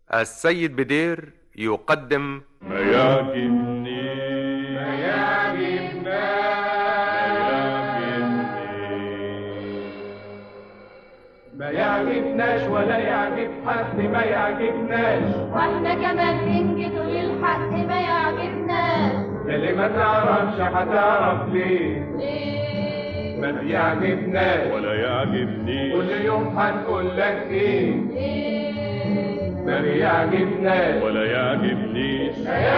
السيد بدير يقدم ما يعجبني ما ما يعجبناش ولا يعجب حد ما يعجبناش واحنا كمان ننجد للحق ما يعجبناش اللي ما تعرفش هتعرف ليه ليه ما بيعجبناش ولا يعجبني كل يوم هنقول لك ايه ليه ما بيعجبناش ولا يعجبنيش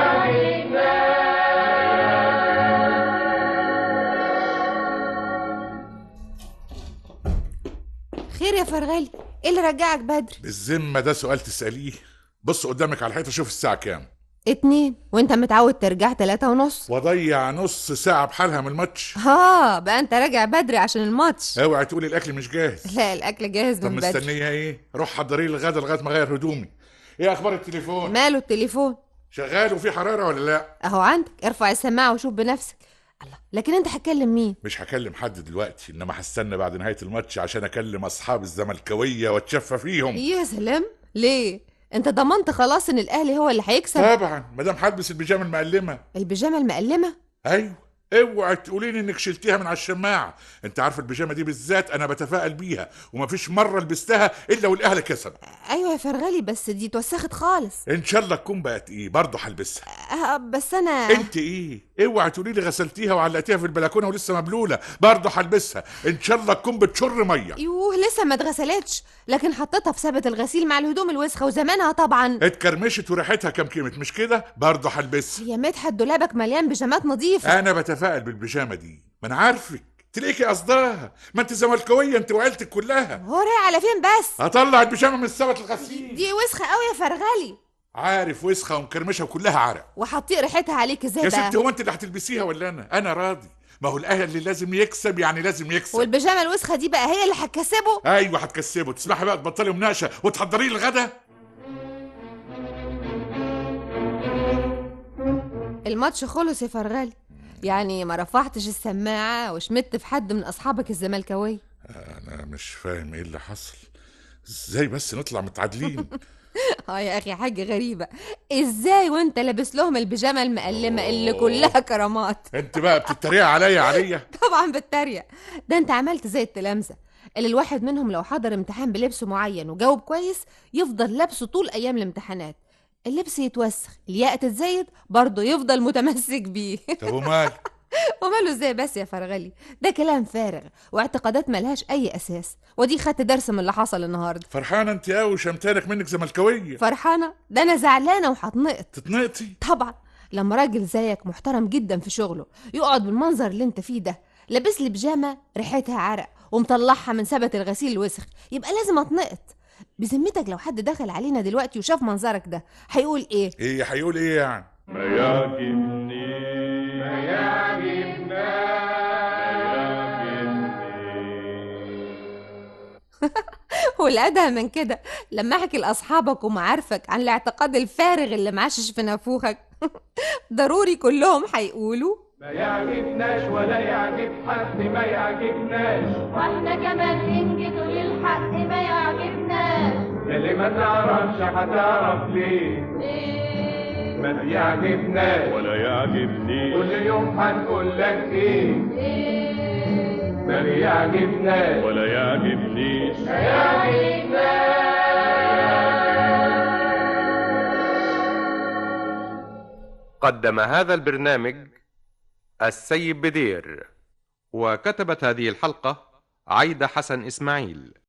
خير يا فرغلي ايه اللي رجعك بدري بالذمة ده سؤال تسأليه بص قدامك على الحيطة شوف الساعة كام اتنين وانت متعود ترجع تلاتة ونص وضيع نص ساعة بحالها من الماتش ها بقى انت راجع بدري عشان الماتش اوعي تقولي الأكل مش جاهز لا الاكل جاهز طب من بدري مستنية ايه؟ روح حضري لي الغدا لغاية ما اغير هدومي ايه أخبار التليفون؟ ماله التليفون شغال وفي حرارة ولا لا؟ اهو عندك ارفع السماعة وشوف بنفسك الله لكن انت هتكلم مين مش هكلم حد دلوقتي انما هستنى بعد نهاية الماتش عشان اكلم اصحاب الزملكاوية واتشفى فيهم يا سلام ليه انت ضمنت خلاص ان الاهلي هو اللي هيكسب طبعا مدام هلبس البيجامة المقلمة البيجامة المقلمة ايوه اوعي تقولي لي انك شلتيها من على الشماعه انت عارفه البيجامه دي بالذات انا بتفائل بيها ومفيش مره لبستها الا والاهلي كسب ايوه يا فرغلي بس دي اتوسخت خالص ان شاء الله تكون بقت ايه برضه هلبسها أه بس انا انت ايه اوعي تقولي لي غسلتيها وعلقتيها في البلكونه ولسه مبلوله برضه هلبسها ان شاء الله تكون بتشر ميه يوه لسه ما اتغسلتش لكن حطيتها في سابة الغسيل مع الهدوم الوسخة وزمانها طبعا اتكرمشت وريحتها كمكمت مش كده برضه هلبسها يا مدحت دولابك مليان بيجامات نظيفة انا بتفائل بالبيجامه دي ما انا عارفك تلاقيكي قصدها ما انت زملكاويه انت وعيلتك كلها هو رايح على فين بس هطلع البيجامه من سبت الغسيل دي وسخة قوي يا فرغلي عارف وسخه ومكرمشه وكلها عرق وهتطيق ريحتها عليك ازاي يا بقى ستي هو انت اللي هتلبسيها ولا انا انا راضي ما هو الاهلي اللي لازم يكسب يعني لازم يكسب والبيجامة الوسخة دي بقى هي اللي هتكسبه ايوه هتكسبه تسمحي بقى تبطلي مناقشه وتحضري لي الغدا الماتش خلص يا فرغلي يعني ما رفعتش السماعة وشمت في حد من أصحابك الزملكاوية انا مش فاهم ايه اللي حصل ازاي بس نطلع متعادلين اه يا أخي حاجة غريبة ازاي وانت لابس لهم البيجامة المقلمة اللي كلها كرامات انت بقى بتتريق عليا عليا طبعا بالتريق ده انت عملت زي التلامذة اللي الواحد منهم لو حضر امتحان بلبس معين وجاوب كويس يفضل لابسه طول ايام الامتحانات اللبس يتوسخ الياقة تتزايد برضه يفضل متمسك بيه طب ومال وماله ازاي بس يا فرغلي ده كلام فارغ واعتقادات ملهاش اي اساس ودي خدت درس من اللي حصل النهارده فرحانه انت قوي شمتانك منك زملكاويه فرحانه ده انا زعلانه وهتنقط تتنقطي طبعا لما راجل زيك محترم جدا في شغله يقعد بالمنظر اللي انت فيه ده لابس لي بيجامه ريحتها عرق ومطلعها من سبت الغسيل الوسخ يبقى لازم اتنقط بذمتك لو حد دخل علينا دلوقتي وشاف منظرك ده هيقول ايه ايه هيقول ايه يعني ما يعجبني ما والأدهى من كده لما احكي لاصحابك ومعارفك عن الاعتقاد الفارغ اللي معشش في نافوخك ضروري كلهم هيقولوا ما يعجبناش ولا يعجب حد ما يعجبناش واحنا كمان ننجد للحق ما يعجبناش اللي ما تعرفش هتعرف ليه ليه ما بيعجبناش ولا يعجبني كل يوم هنقول لك ايه ليه ما بيعجبناش ولا يعجبنيش قدم هذا البرنامج السيد بدير وكتبت هذه الحلقة عايدة حسن إسماعيل